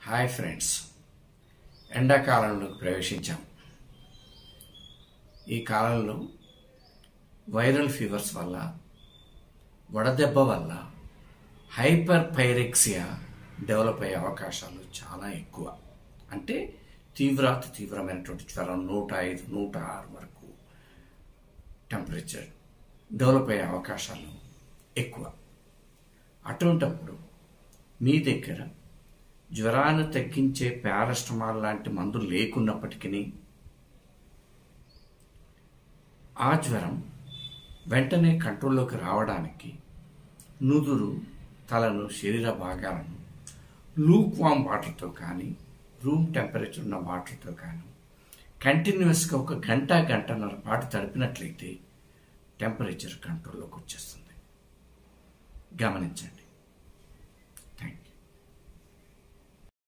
hi friends ఎండాకాలంలోకి ప్రవేశించాం ఈ కాలంలో viral fevers వల్ల వడదెబ్బ వల్ల హైపర్ పైరెక్సియా డెవలప్ అయ్యే అవకాశాలు చాలా ఎక్కువ అంటే తీవ్రాతి తీవ్రమైనటువంటి జ్వరం నూట ఐదు నూట ఆరు వరకు టెంపరేచర్ డెవలప్ అయ్యే అవకాశాలు ఎక్కువ అటువంటప్పుడు మీ దగ్గర జ్వరాన్ని తగ్గించే పారాస్టమాల్ లాంటి మందులు లేకున్నప్పటికీ ఆ జ్వరం వెంటనే కంట్రోల్లోకి రావడానికి నుదురు తలను శరీర భాగాలను లూక్ వామ్ వాటర్తో కానీ రూమ్ టెంపరేచర్ ఉన్న వాటర్తో కానీ కంటిన్యూస్గా ఒక గంట గంటన్నర పాటు తడిపినట్లయితే టెంపరేచర్ కంట్రోల్లోకి వచ్చేస్తుంది గమనించండి